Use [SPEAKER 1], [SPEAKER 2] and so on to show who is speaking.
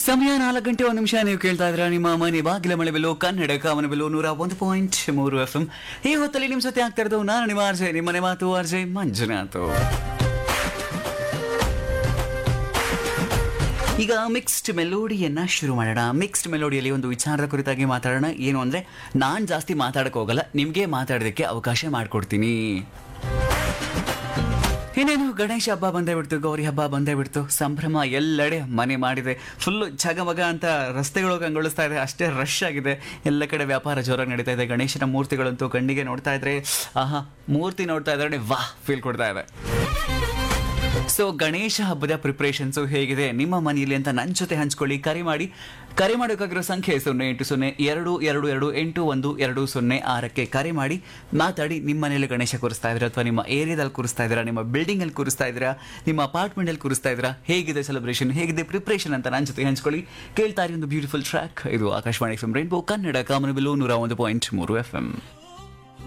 [SPEAKER 1] ಸಮಯ ನಾಲ್ಕು ಗಂಟೆ ಒಂದು ನಿಮಿಷ ನೀವು ಕೇಳ್ತಾ ಇದ್ರ ನಿಮ್ಮ ಮನೆ ಬಾಗಿಲ ಮಳೆ ಬೆಲು ಕನ್ನಡ ಕಾಮನ ಬೆಲು ನೂರ ಒಂದು ಪಾಯಿಂಟ್ ಮೂರು ಎಫ್ ಎಂ ಈ ಹೊತ್ತಲ್ಲಿ ನಿಮ್ಮ ಜೊತೆ ಆಗ್ತಾ ಇರೋದು ನಾನು ನಿಮ್ಮ ಆರ್ಜೆ ನಿಮ್ಮನೆ ಮಾತು ಆರ್ಜೆ ಮಂಜುನಾಥ್ ಈಗ ಮಿಕ್ಸ್ಡ್ ಮೆಲೋಡಿಯನ್ನ ಶುರು ಮಾಡೋಣ ಮಿಕ್ಸ್ಡ್ ಮೆಲೋಡಿಯಲ್ಲಿ ಒಂದು ವಿಚಾರದ ಕುರಿತಾಗಿ ಮಾತಾಡೋಣ ಏನು ಅಂದ್ರೆ ನಾನ್ ಜಾಸ್ತಿ ಮಾತಾಡಕ್ ಹೋಗಲ್ಲ ನಿಮ್ಗೆ ಮಾತಾಡೋದಕ್ಕೆ ಅವಕಾಶ ಮಾಡ್ಕೊಡ್ತೀನಿ ಇನ್ನೇನು ಗಣೇಶ ಹಬ್ಬ ಬಂದೇ ಬಿಡ್ತು ಗೌರಿ ಹಬ್ಬ ಬಂದೇ ಬಿಡ್ತು ಸಂಭ್ರಮ ಎಲ್ಲೆಡೆ ಮನೆ ಮಾಡಿದೆ ಫುಲ್ಲು ಝಗಮಗ ಅಂತ ರಸ್ತೆಗಳು ಕಂಗೊಳಿಸ್ತಾ ಇದೆ ಅಷ್ಟೇ ರಶ್ ಆಗಿದೆ ಎಲ್ಲ ಕಡೆ ವ್ಯಾಪಾರ ಜೋರಾಗಿ ನಡೀತಾ ಇದೆ ಗಣೇಶನ ಮೂರ್ತಿಗಳಂತೂ ಕಣ್ಣಿಗೆ ನೋಡ್ತಾ ಇದ್ರೆ ಆಹಾ ಮೂರ್ತಿ ನೋಡ್ತಾ ಇದ್ರೆ ವಾಹ್ ಫೀಲ್ ಕೊಡ್ತಾ ಇದೆ ಸೊ ಗಣೇಶ ಹಬ್ಬದ ಪ್ರಿಪ್ರೇಷನ್ಸು ಹೇಗಿದೆ ನಿಮ್ಮ ಮನೆಯಲ್ಲಿ ಅಂತ ನನ್ನ ಜೊತೆ ಹಂಚ್ಕೊಳ್ಳಿ ಕರೆ ಮಾಡಿ ಕರೆ ಮಾಡೋಕ್ಕಾಗಿರೋ ಸಂಖ್ಯೆ ಸೊನ್ನೆ ಎಂಟು ಸೊನ್ನೆ ಎರಡು ಎರಡು ಎರಡು ಎಂಟು ಒಂದು ಎರಡು ಸೊನ್ನೆ ಆರಕ್ಕೆ ಕರೆ ಮಾಡಿ ಮಾತಾಡಿ ನಿಮ್ಮ ಮನೆಯಲ್ಲಿ ಗಣೇಶ ಕೂರಿಸ್ತಾ ಇದ್ದೀರಾ ಅಥವಾ ನಿಮ್ಮ ಏರಿಯಾದಲ್ಲಿ ಕೂರಿಸ್ತಾ ಇದ್ದೀರಾ ನಿಮ್ಮ ಬಿಲ್ಡಿಂಗ್ ಅಲ್ಲಿ ಕೂರಿಸ್ತಾ ಇದ್ದೀರಾ ನಿಮ್ಮ ಅಪಾರ್ಟ್ಮೆಂಟ್ ಅಲ್ಲಿ ಕೂರಿಸ್ತಾ ಇದ್ದೀರಾ ಹೇಗಿದೆ ಸೆಲೆಬ್ರೇಷನ್ ಹೇಗಿದೆ ಪ್ರಿಪ್ರೇಷನ್ ಅಂತ ನನ್ನ ಜೊತೆ ಹಂಚ್ಕೊಳ್ಳಿ ಕೇಳ್ತಾ ಇರಿ ಒಂದು ಬ್ಯೂಟಿಫುಲ್ ಟ್ರ್ಯಾಕ್ ಇದು ಆಕಾಶವಾಣಿ ಎಫ್ ಎಂ ರೈನ್ಬೋ ಕನ್ನಡ ಕಾಮನಬಿಲು ನೂರ ಒಂದು ಪಾಯಿಂಟ್ ಮೂರು ಎಫ್ ಎಂ